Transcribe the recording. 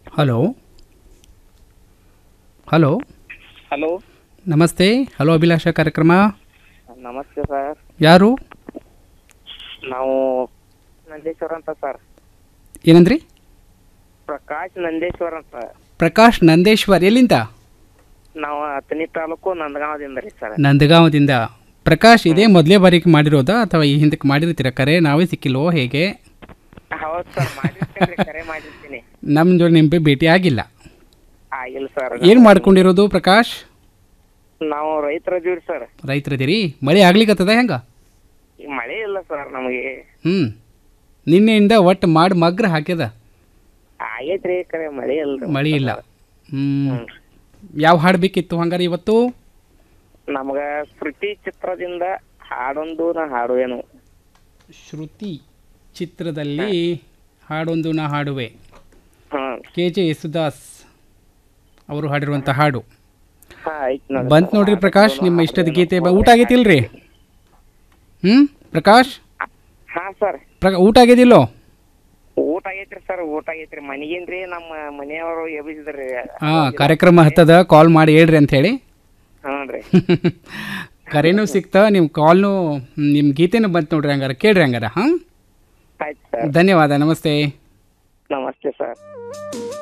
hello hello hello ನಮಸ್ತೆ hello Abhilasha ಕಾರ್ಯಕ್ರಮ ನಮಸ್ತೆ ಸರ್ ಯಾರು ನಾವು ನಂದೇಶ್ವರ ಅಂತ ಸರ್ ಏನಂದ್ರಿ ಪ್ರಕಾಶ್ ನಂದೇಶ್ವರ ಅಂತ ಪ್ರಕಾಶ್ ನಂದೇಶ್ವರ್ ಎಲ್ಲಿಂದ ನಾವು ಹತ್ತನೇ ತಾಲೂಕು ನಂದಗಾಂವದಿಂದ ರೀ ಸರ್ ನಂದಗಾಂವದಿಂದ ಪ್ರಕಾಶ್ ಇದೇ ಮೊದಲೇ ಬಾರಿಗೆ ಮಾಡಿರೋದಾ ಅಥವಾ ಈ ಹಿಂದಕ್ಕೆ ಮಾಡಿರ್ತೀರಾ ಕರೆ ನಾವೇ ಸಿಕ್ಕಿಲ್ವೋ ಹೇಗೆ ಹೌದು ಸರ್ ಮಾಡಿರ್ತೀನಿ ಕರೆ ಮಾಡಿರ್ತೀನಿ ನಮ್ಮ ಜೋಡಿ ನಿಮಗೆ ಭೇಟಿ ಆಗಿಲ್ಲ ಆಗಿಲ್ಲ ಸರ್ ಏನು ಮಾಡ್ಕೊಂಡಿರೋದು ಪ್ರಕಾಶ್ ನಾವು ರೈತರ ಅದೀವಿ ಸರ್ ರೈತರದಿರಿ ಮಳೆ ಆಗ್ಲಿಕ್ಕತ್ತದ ಹೆಂಗ ಈಗ ಮಳೆ ಇಲ್ಲ ಸರ್ ನಮಗೆ ಹ್ಞೂ ನಿನ್ನೆಯಿಂದ ಒಟ್ಟು ಮಾಡಿ ಮಗ್ರ ಹಾಕ್ಯದ ಆಗೈತ್ರಿ ಕರೆ ಮಳೆ ಇಲ್ಲ ಮಳೆ ಇಲ್ಲ ಹ್ಞೂ ಯಾವ ಹಾಡು ಬೇಕಿತ್ತು ಹಂಗಾರೆ ಇವತ್ತು ನಮಗ ಸ್ಮೃತಿ ಚಿತ್ರದಿಂದ ಹಾಡೊಂದು ನಾ ಹಾಡುವೇನು ಶ್ರುತಿ ಚಿತ್ರದಲ್ಲಿ ಹಾಡೊಂದು ನಾ ಹಾಡುವೆ ಹಾಂ ಕೆ ಜೆ ಯೇಸುದಾಸ್ ಅವರು ಹಾಡಿರುವಂಥ ಹಾಡು ಹಾಂ ಆಯ್ತು ನೋಡಿ ಬಂತ್ ನೋಡ್ರಿ ಪ್ರಕಾಶ್ ನಿಮ್ಮ ಇಷ್ಟದ ಗೀತೆ ಬ- ಊಟ ಆಗೈತಿಲ್ರಿ ಹ್ಞೂ ಪ್ರಕಾಶ್ ಹಾಂ ಸರ್ ಪ್ರ ಊಟ ಆಗೈತಿಲ್ಲೋ ಊಟ ಆಗೈತ್ರಿ ಸರ್ ಊಟ ಆಗೈತ್ರಿ ಮನೆಗೇನ್ರಿ ನಮ್ಮ ಮನೆಯವರು ಎಬ್ಬಿಸಿದ್ರಿ ಹಾಂ ಕಾರ್ಯಕ್ರಮ ಹತ್ತದ ಕಾಲ್ ಮಾಡಿ ಹೇಳ್ರಿ ಅಂಥೇಳಿ ಹ್ಞೂ ರೀ ಕರೆನೂ ಸಿಕ್ತಾ ನಿಮ್ಮ ಕಾಲ್ನು ನಿಮ್ಮ ಗೀತೆನೂ ಬಂತು ನೋಡ್ರಿ ಹಂಗಾರೆ ಕೇಳ್ರಿ ಹಂಗಾರೆ ಹಾಂ ಆಯ್ತು ಸರ್ ಧನ್ಯವಾದ ನಮಸ್ತೆ ನಮಸ್ತೆ ಸರ್